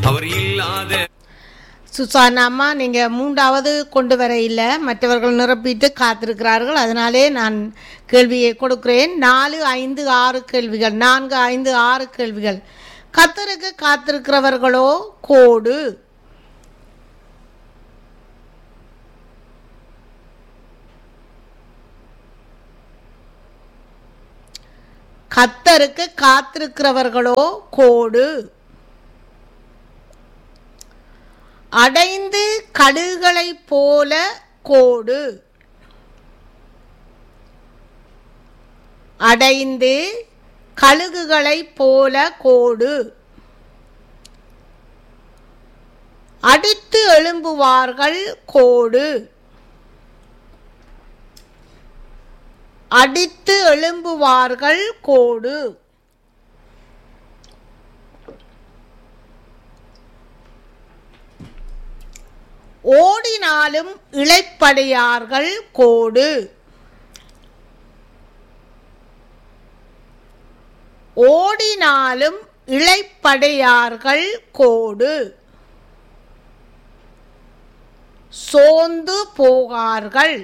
அவர் இல்லாத சுசானா அம்மா நீங்க மூன்றாவது கொண்டு வர இல்லை மற்றவர்கள் நிரப்பிட்டு காத்திருக்கிறார்கள் அதனாலே நான் கேள்வியை கொடுக்கிறேன் நாலு ஐந்து ஆறு கேள்விகள் நான்கு ஐந்து ஆறு கேள்விகள் கத்தருக்கு காத்திருக்கிறவர்களோ கோடு கத்தருக்கு காத்திருக்கிறவர்களோ கோடு அடைந்து கடுகளைப் போல கோடு அடைந்து கழுகுகளைப் போல கோடு அடித்து எழும்புவார்கள் கோடு அடித்து எழும்புவார்கள் கோடு ஓடினாலும் இளைப்படையார்கள் கோடு ஓடினாலும் இளைப்படையார்கள் கோடு சோர்ந்து போகார்கள்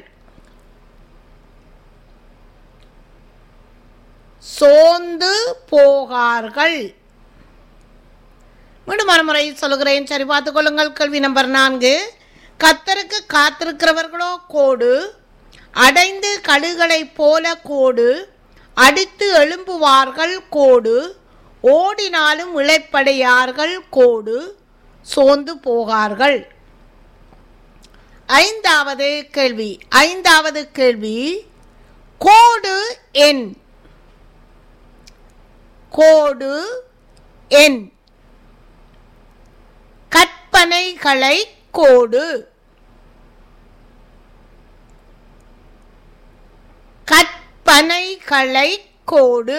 சோர்ந்து போகார்கள் மீண்டும் மறுமுறை சொல்லுகிறேன் சரி பார்த்துக் கொள்ளுங்கள் கேள்வி நம்பர் நான்கு கத்தருக்கு காத்திருக்கிறவர்களோ கோடு அடைந்து கடுகளைப் போல கோடு அடித்து எழும்புவார்கள் கோடு ஓடினாலும் இழைப்படையார்கள் கோடு சோர்ந்து போகார்கள் ஐந்தாவது கேள்வி ஐந்தாவது கேள்வி கோடு எண் கோடு எண் கற்பனைகளை கோடு கற்பனைகளை கோடு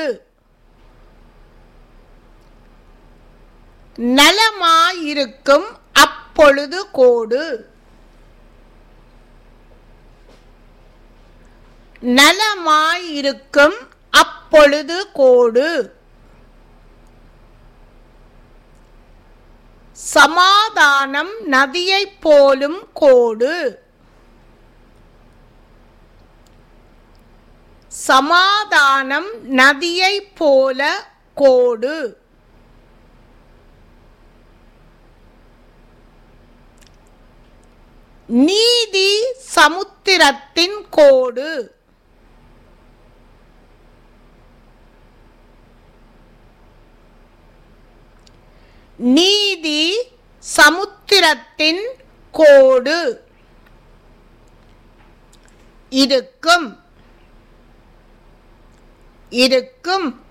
நலமாயிருக்கும் அப்பொழுது கோடு நலமாயிருக்கும் அப்பொழுது கோடு சமாதானம் நதியைப் போலும் கோடு சமாதானம் நதியைப் போல கோடு நீதி சமுத்திரத்தின் கோடு நீதி சமுத்திரத்தின் கோடு இருக்கும் இருக்கும்